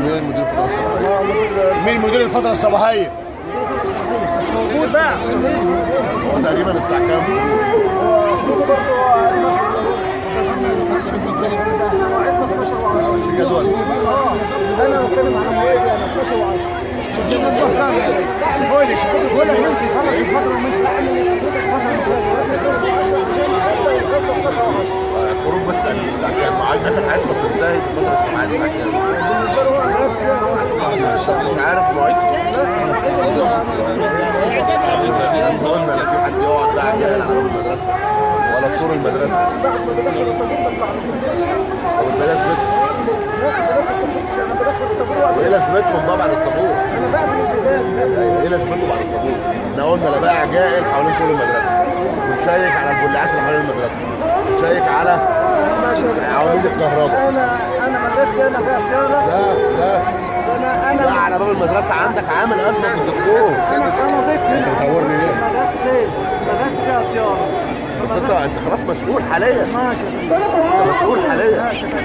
مين مدير الفتره الصباحيه؟ مين مدير الفتره الصباحيه مش موجود بقى هو تقريبا الساعه كام؟ مش في جدول انا بتكلم على مواعيد انا 12 و10 هو اللي هو اللي يمشي خلص الفتره ومش الخروج بس اكيد الساعه كام؟ مع اخر حصه بتنتهي في الفتره الصباحيه الساعه كام؟ انت مش عارف مواعيد احنا قلنا لا في حد يقعد بقى جاهل على باب المدرسه ولا في سور المدرسه طب انت ايه لازمتهم؟ وايه لازمتهم بقى بعد الطابور؟ انا بقى من البدايه ايوه ايه لازمته بعد الطابور؟ احنا قلنا لا بقى جائل حوالين سور المدرسه ونشيك على البلاعات اللي حوالين المدرسه نشيك على عواميد الكهرباء انا انا مدرستي انا فيها صيانه لا لا انا لا انا على باب المدرسه عندك عامل اسود في الدكتور انا انا ضيف هنا بتحورني ليه؟ مدرستي ايه؟ مدرستي فيها صيانه بس انت انت خلاص مسؤول حاليا ماشي انت مسؤول حاليا ماشي